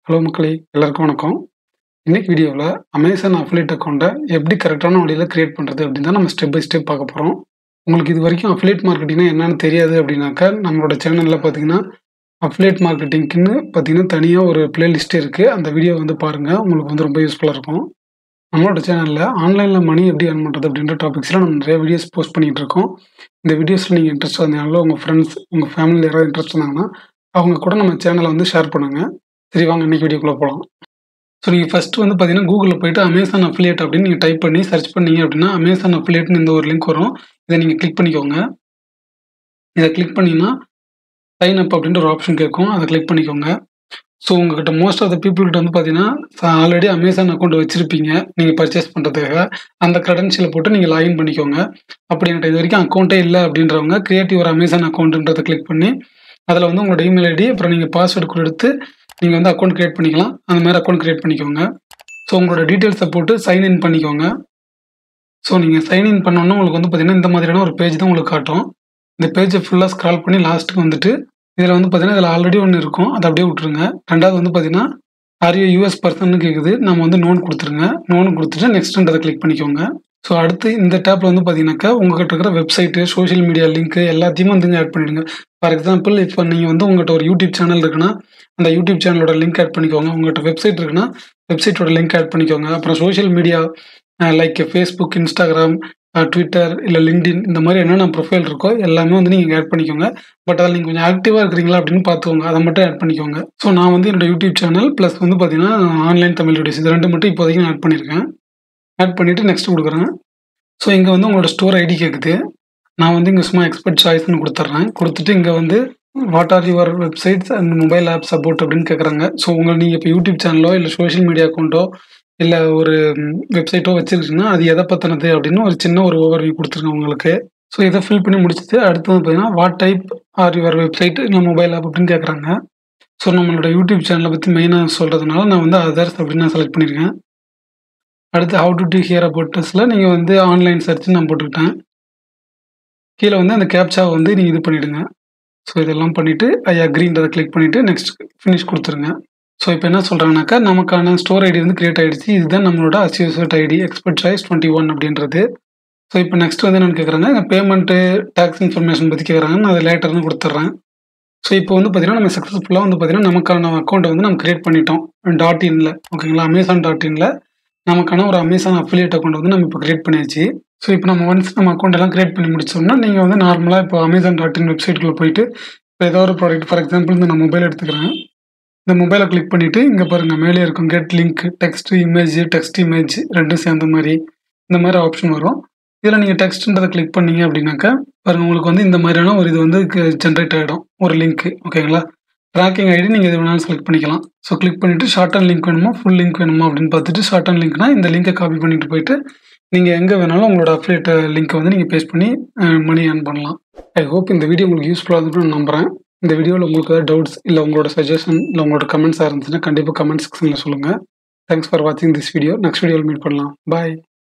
hello மக்களே எல்லாருக்கும் வணக்கம் இன்னைக்கு வீடியோவில் அமேசான் அஃபிலேட் அக்கௌண்ட்டை எப்படி கரெக்டான வழியில் கிரியேட் பண்ணுறது அப்படின்னு தான் நம்ம ஸ்டெப் பை ஸ்டெப் பார்க்க போகிறோம் உங்களுக்கு இது வரைக்கும் அஃபிலேட் மார்க்கெட்டிங்னா என்னன்னு தெரியாது அப்படின்னாக்கா நம்மளோட சேனலில் பார்த்தீங்கன்னா அஃபிலேட் மார்க்கெட்டிங்க்குன்னு பார்த்தீங்கன்னா தனியாக ஒரு பிளேலிஸ்ட் இருக்குது அந்த வீடியோ வந்து பாருங்கள் உங்களுக்கு வந்து ரொம்ப யூஸ்ஃபுல்லாக இருக்கும் நம்மளோட சேனலில் ஆன்லைனில் மணி எப்படி earn பண்ணுறது அப்படின்ற டாபிக்ஸில் நம்ம நிறைய வீடியோஸ் போஸ்ட் பண்ணிகிட்டு இருக்கோம் இந்த வீடியோஸில் நீங்கள் இன்ட்ரெஸ்ட் வந்தீங்களோ உங்கள் ஃப்ரெண்ட்ஸ் உங்கள் ஃபேமிலியில் யாராவது இன்ட்ரெஸ்ட் இருந்தாங்கன்னா அவங்க கூட நம்ம சேனலை வந்து ஷேர் பண்ணுங்கள் சரி வாங்க இன்னைக்கு வீடியோக்குள்ளே போகலாம் ஸோ நீங்கள் ஃபஸ்ட்டு வந்து பார்த்தீங்கன்னா கூகுளில் போயிட்டு அமேசான் அஃபிலியேட் அப்படின்னு நீங்கள் டைப் பண்ணி சர்ச் பண்ணீங்க அப்படின்னா அமேசான் அஃபிலியேட்னு இந்த ஒரு லிங்க் வரும் இதை நீங்கள் கிளிக் பண்ணிக்கோங்க இதை கிளிக் பண்ணிங்கன்னா சைன் அப் அப்படின்ற ஒரு ஆப்ஷன் கேட்கும் அதை கிளிக் பண்ணிக்கோங்க ஸோ உங்ககிட்ட மோஸ்ட் ஆஃப் த பீப்புள்கிட்ட வந்து பார்த்தீங்கன்னா ஆல்ரெடி அமேசான் அக்கௌண்ட் வச்சுருப்பீங்க நீங்கள் பர்ச்சேஸ் பண்ணுறதுக்காக அந்த க்ரெடென்ஷியலை போட்டு நீங்கள் லாகின் பண்ணிக்கோங்க அப்படி என்கிட்ட இது வரைக்கும் அக்கௌண்ட்டே இல்லை அப்படின்றவங்க கிரியேட்டிவ் ஒரு அமேசான் அக்கௌண்ட்டுன்றதை கிளிக் பண்ணி அதில் வந்து உங்களோட இமெயில் ஐடி அப்புறம் நீங்கள் பாஸ்வேர்டு கொடுத்து நீங்கள் வந்து அக்கௌண்ட் க்ரியேட் பண்ணிக்கலாம் அந்த மாதிரி அக்கௌண்ட் க்ரியேட் பண்ணிக்கோங்க ஸோ உங்களோட டீட்டெயில்ஸை போட்டு சைன் இன் பண்ணிக்கோங்க ஸோ நீங்கள் சைன் இன் பண்ணோன்னா உங்களுக்கு வந்து பார்த்தீங்கன்னா இந்த மாதிரியான ஒரு பேஜ் தான் உங்களுக்கு காட்டும் இந்த பேஜை ஃபுல்லாக ஸ்க்ரால் பண்ணி லாஸ்ட்டுக்கு வந்துட்டு இதில் வந்து பார்த்தீங்கன்னா இதில் ஆல்ரெடி ஒன்று இருக்கும் அதை அப்படியே விட்டுருங்க ரெண்டாவது வந்து பார்த்தீங்கன்னா ஆர்யூ யூஎஸ் பர்சன்னு கேட்குது நம்ம வந்து நோன் கொடுத்துருங்க நோன் கொடுத்துட்டு நெக்ஸ்ட்ன்றதை கிளிக் பண்ணிக்கோங்க ஸோ அடுத்து இந்த டேப்பில் வந்து பார்த்தீங்கன்னாக்கா உங்ககிட்ட இருக்கிற வெப்சைட்டு சோஷியல் மீடியா லிங்க் எல்லாத்தையுமே வந்து ஆட் பண்ணிடுங்க ஃபார் எக்ஸாம்பிள் இப்போ நீங்கள் வந்து உங்கள்கிட்ட ஒரு யூடியூப் சேனல் இருக்குன்னா அந்த யூடியூப் சேனலோட லிங்க் ஆட் பண்ணிக்கோங்க உங்கள்கிட்ட வெப்சைட் இருக்குன்னா வெப்சைட்டோட லிங்க் ஆட் பண்ணிக்கோங்க அப்புறம் social media like Facebook Instagram Twitter இல்லை லிங்க்டின் இந்த மாதிரி என்னென்ன ப்ரொஃபைல் இருக்கோ எல்லாமே வந்து நீங்கள் ஆட் பண்ணிக்கோங்க பட் அதில் நீங்கள் கொஞ்சம் ஆக்டிவாக இருக்கிறீங்களா அப்படின்னு பார்த்துக்கோங்க அதை மட்டும் ஆட் பண்ணிக்கோங்க ஸோ நான் வந்து என்னோட யூடியூப் சேனல் ப்ளஸ் வந்து பார்த்தீங்கன்னா ஆன்லைன் தமிழ் வீடியோஸ் இது ரெண்டு மட்டும் இப்போதைக்கு நான் ஆட் பண்ணியிருக்கேன் ஆட் பண்ணிவிட்டு நெக்ஸ்ட் கொடுக்குறேன் ஸோ இங்கே வந்து உங்களோட ஸ்டோர் ஐடி கேட்குது நான் வந்து இங்கே சும்மா எக்ஸ்பர்ட் சாய்ஸ்னு கொடுத்துட்றேன் கொடுத்துட்டு இங்கே வந்து what are your websites and mobile app support அப்படின்னு கேட்குறாங்க ஸோ உங்கள் நீங்கள் இப்போ யூடியூப் சேனலோ இல்லை சோஷியல் மீடியா அக்கௌண்ட்டோ இல்லை ஒரு வெப்சைட்டோ வச்சுருக்கீங்கன்னா அது எதை பற்றினது அப்படின்னு ஒரு சின்ன ஒரு ஓவர்வியூ கொடுத்துருங்க உங்களுக்கு ஸோ இதை ஃபில் பண்ணி முடிச்சுட்டு அடுத்து வந்து பார்த்தீங்கன்னா what type are your website இல்லை மொபைல் ஆப் அப்படின்னு கேட்குறாங்க ஸோ நம்மளோட யூடியூப் சேனலை பற்றி மெயினாக சொல்கிறதுனால நான் வந்து அதர்ஸ் அப்படின்னு நான் செலக்ட் பண்ணியிருக்கேன் அடுத்து ஹவு டு டு ஹியர் அபவுட்டஸில் நீங்கள் வந்து ஆன்லைன் சர்ச்னு நான் போட்டுக்கிட்டேன் கீழே வந்து அந்த கேப்சாவை வந்து நீங்கள் இது பண்ணிவிடுங்க ஸோ இதெல்லாம் பண்ணிவிட்டு ஐ அக்ரின்றதை கிளிக் பண்ணிவிட்டு நெக்ஸ்ட் ஃபினிஷ் கொடுத்துருங்க ஸோ இப்போ என்ன சொல்கிறாங்கனாக்கா நமக்கான ஸ்டோர் ஐடி வந்து கிரியேட் ஆகிடுச்சு இதுதான் நம்மளோட அசியூசட் IT expert choice twenty one அப்படின்றது ஸோ இப்போ நெக்ஸ்ட் வந்து என்னென்னு கேட்குறாங்க இந்த பேமெண்ட்டு டேக்ஸ் இன்ஃபர்மேஷன் பற்றி கேட்குறாங்க நான் அதை லேட்டர்னு கொடுத்துட்றேன் ஸோ இப்போ வந்து பார்த்தீங்கன்னா நம்ம சக்ஸஸ்ஃபுல்லாக வந்து பார்த்தீங்கன்னா நமக்கான அக்கௌண்ட்டை வந்து நம்ம கிரியேட் பண்ணிட்டோம் டாட் இனில் ஓகேங்களா அமேசான் டாட் இனில் நமக்கான ஒரு அமேசான் அஃபிலியேட் அக்கௌண்ட் வந்து நம்ம இப்போ கிரியேட் பண்ணியாச்சு ஸோ இப்போ நம்ம ஒன்ஸ் நம்ம அக்கௌண்ட் எல்லாம் கிரியேட் பண்ணி முடிச்சோம்னா நீங்கள் வந்து நார்மலாக இப்போ அமேசான் டாட் இன் வெப்சைட்டுக்குள்ளே போயிட்டு இப்போ ஏதோ ஒரு ப்ராடக்ட் ஃபார் எக்ஸாம்பிள் இந்த நான் மொபைல் எடுத்துக்கிறேன் இந்த மொபைலை கிளிக் பண்ணிவிட்டு இங்கே பாருங்கள் மேலே இருக்கும் get link text image text image ரெண்டும் சேர்ந்த மாதிரி இந்த மாதிரி ஆப்ஷன் வரும் இதில் நீங்கள் டெக்ஸ்ட்ன்றதை கிளிக் பண்ணீங்க அப்படின்னாக்கா பாருங்கள் உங்களுக்கு வந்து இந்த மாதிரியான ஒரு இது வந்து ஜென்ரேட் ஆகிடும் ஒரு லிங்க் ஓகேங்களா ட்ராக்கிங் ஐடி நீங்கள் எது வேணாலும் செலக்ட் பண்ணிக்கலாம் ஸோ கிளிக் பண்ணிவிட்டு ஷார்ட் அண்ட் லிங்க் வேணுமா ஃபுல் லிங்க் வேணுமா அப்படின்னு பார்த்துட்டு ஷார்ட் அண்ட் லிங்க்னா இந்த லிங்கை காப்பி பண்ணிட்டு போயிட்டு நீங்கள் எங்கே வேணாலும் உங்களோட அப்டேட் லிங்க்கை வந்து நீங்கள் பேஸ்ட் பண்ணி மணி ஏர்ன் பண்ணலாம் ஐ ஹோப் இந்த வீடியோ உங்களுக்கு யூஸ்ஃபுல்லாக இருந்துன்னு நான் நம்புகிறேன் இந்த வீடியோவில் உங்களுக்கு ஏதாவது டவுட்ஸ் இல்லை உங்களோட சஜஷன் இல்லை உங்களோட கமெண்ட்ஸாக இருந்துச்சுன்னா கண்டிப்பாக கமெண்ட் செக்ஷனில் சொல்லுங்கள் தேங்க்ஸ் ஃபார் வாட்சிங் திஸ் வீடியோ நெக்ஸ்ட் வீடியோவில் மீட் பண்ணலாம் பாய்